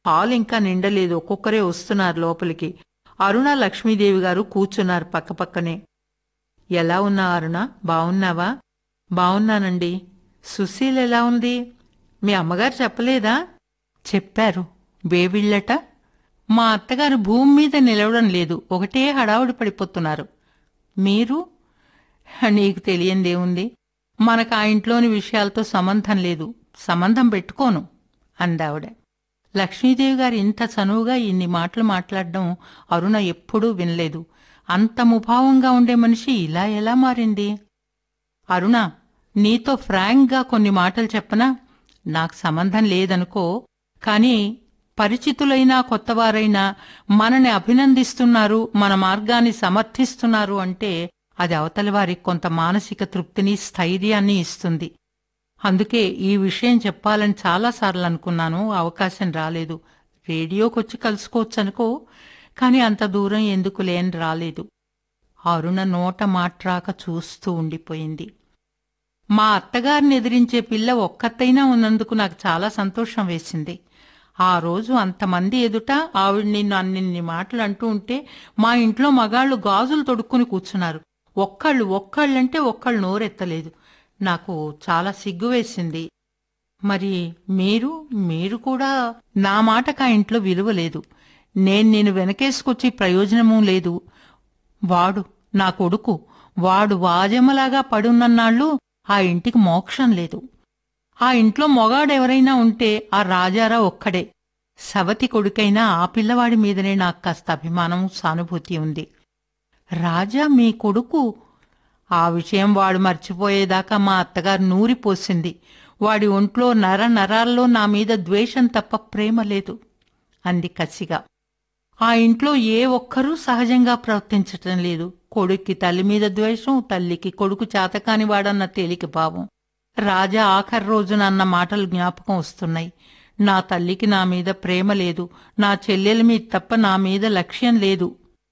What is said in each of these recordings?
Hall ఇంకా నిండలేదు ఒక్కొక్కరే వస్తున్నారు లోపలికి అరుణ లక్ష్మీదేవి గారు కూర్చున్నారు పక్కపక్కనే ఎలా ఉన్నా అరుణ బావున్నావా బావున్నానండి సుశీల్ ఎలా ఉంది మీ అమ్మగారు చెప్పలేదా చెప్పారు వేవిళ్ళట మా అత్తగారు భూమి మీద నిలవడం లేదు ఒకటే హడావుడి పడిపోతున్నారు మీరు నీకు తెలియందేముంది మనకు ఆ ఇంట్లోని విషయాలతో సంబంధం లేదు సంబంధం పెట్టుకోను అందావిడ లక్ష్మీదేవి గారు ఇంత చనువుగా ఇన్ని మాటలు మాట్లాడడం అరుణ ఎప్పుడూ వినలేదు అంత ముభావంగా ఉండే మనిషి ఇలా ఎలా మారింది అరుణ నీతో ఫ్రాంక్గా కొన్ని మాటలు చెప్పనా నాకు సంబంధం లేదనుకో కానీ పరిచితులైనా కొత్తవారైనా మనని అభినందిస్తున్నారు మన మార్గాన్ని సమర్థిస్తున్నారు అంటే అది అవతలి వారికి కొంత మానసిక తృప్తిని స్థైర్యాన్ని ఇస్తుంది అందుకే ఈ విషయం చెప్పాలని చాలాసార్లు అనుకున్నాను అవకాశం రాలేదు రేడియోకొచ్చి కలుసుకోవచ్చు అనుకో కానీ అంత దూరం ఎందుకు లేని రాలేదు అరుణ నోట మాట్రాక చూస్తూ ఉండిపోయింది మా అత్తగారిని ఎదిరించే పిల్ల ఒక్కతైనా ఉన్నందుకు నాకు చాలా సంతోషం వేసింది ఆ రోజు అంతమంది ఎదుట ఆవిడ నిన్ను అన్నిన్ని మాటలు అంటూ ఉంటే మా ఇంట్లో మగాళ్ళు గాజులు తొడుక్కుని కూర్చున్నారు ఒక్కళ్ళు ఒక్కళ్ళంటే ఒక్కళ్ళు నోరెత్తలేదు నాకు చాలా సిగ్గు వేసింది మరి మీరు మీరు కూడా నా మాటకు ఆ ఇంట్లో విలువ లేదు నేను నేను వెనకేసుకొచ్చి ప్రయోజనమూ లేదు వాడు నా కొడుకు వాడు వాజమ్మలాగా పడున్నన్నాళ్ళు ఆ ఇంటికి మోక్షం లేదు ఆ ఇంట్లో మొగాడెవరైనా ఉంటే ఆ రాజారా ఒక్కడే సవతి కొడుకైనా ఆ పిల్లవాడి మీదనే నాకు కాస్త అభిమానం సానుభూతి ఉంది రాజా మీ కొడుకు ఆ విషయం వాడు మర్చిపోయేదాకా మా అత్తగారు నూరిపోసింది వాడి ఒంట్లో నర నరాల్లో నా మీద ద్వేషం తప్ప ప్రేమ లేదు అంది కసిగా ఆ ఇంట్లో ఏ ఒక్కరూ సహజంగా ప్రవర్తించటం లేదు కొడుక్కి తల్లి మీద ద్వేషం తల్లికి కొడుకు చేతకాని వాడన్న తేలిక భావం రాజా ఆఖరి రోజున అన్న మాటలు జ్ఞాపకం వస్తున్నాయి నా తల్లికి నా మీద ప్రేమ లేదు నా చెల్లెల మీద తప్ప నా మీద లక్ష్యం లేదు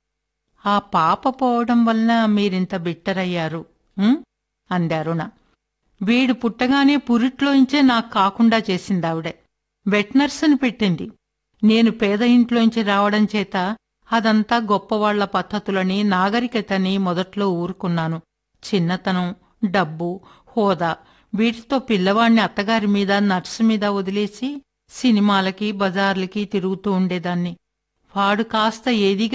ఆ పాప పోవడం వలన మీరింత బిట్టరయ్యారు ఉం? అంది అరుణ వీడు పుట్టగానే పురిట్లోంచే నాకు కాకుండా చేసింది ఆవిడ వెట్ నర్సుని పెట్టింది నేను పేద ఇంట్లోంచి రావడం చేత అదంతా గొప్పవాళ్ల పద్ధతులని నాగరికతని మొదట్లో ఊరుకున్నాను చిన్నతనం డబ్బు హోదా వీటితో పిల్లవాణ్ణి అత్తగారి మీద నర్సు మీద వదిలేసి సినిమాలకి బజార్లకి తిరుగుతూ ఉండేదాన్ని వాడు కాస్త ఎదిగా